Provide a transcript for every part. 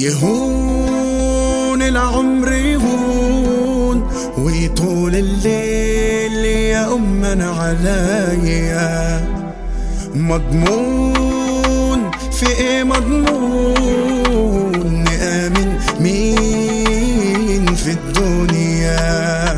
يهون العمر يهون ويطول الليل يا أمنا عليا مضمون في ايه مضمون نآمن مين في الدنيا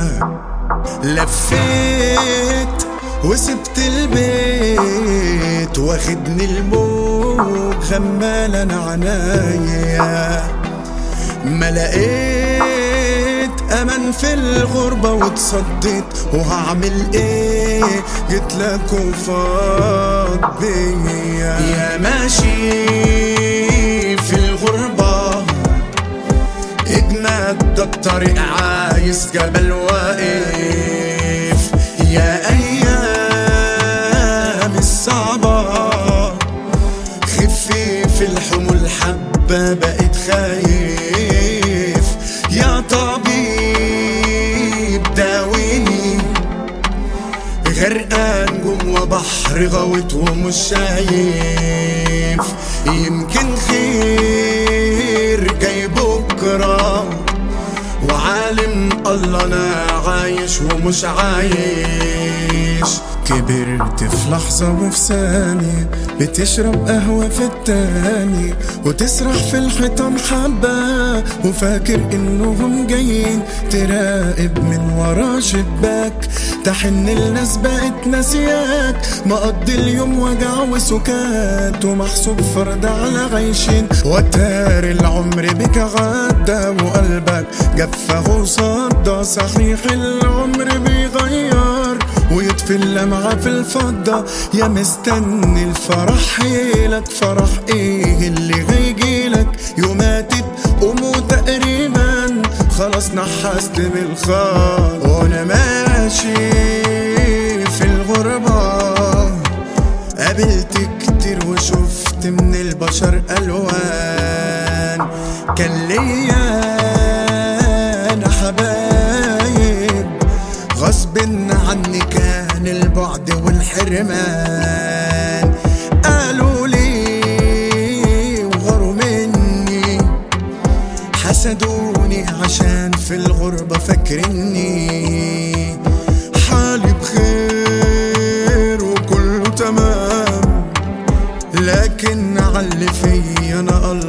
لفيت وسبت البيت واخدني الموج غمالا عنايا ما لقيت امان في الغربة واتصديت وهعمل ايه جيت لك وفاض بيا يا ماشي في الغربة اجمد ده الطريق عايز جبل واقف يا ايام الصعبة خفي في الحمول حبة بقيت خايف يا طبيب داويني غرقان جوا بحر غويت ومش شايف يمكن خير جاي بكره وعالم الله انا عايش ومش عايش كبرت في لحظة وفي ثانية بتشرب قهوة في التاني وتسرح في الحيطان حبة وفاكر انهم جايين تراقب من ورا شباك تحن الناس بقت ناسياك مقضي اليوم وجع وسكات ومحسوب فرد على عايشين وتار العمر بك غدا وقلبك جفه وصدى صحيح العمر بيغير ويطفي اللمعة في الفضة يا مستني الفرح حيلك فرح ايه اللي هيجيلك يوماتت قوموا تقريبا خلاص نحست بالخار وانا ماشي في الغربة قابلت كتير وشفت من البشر ألوان كان ليا أنا حبايب غصب عني كان البعد والحرمان قالوا لي وغاروا مني حسدوني عشان في الغربة فاكرني حالي بخير وكله تمام لكن علي فيا انا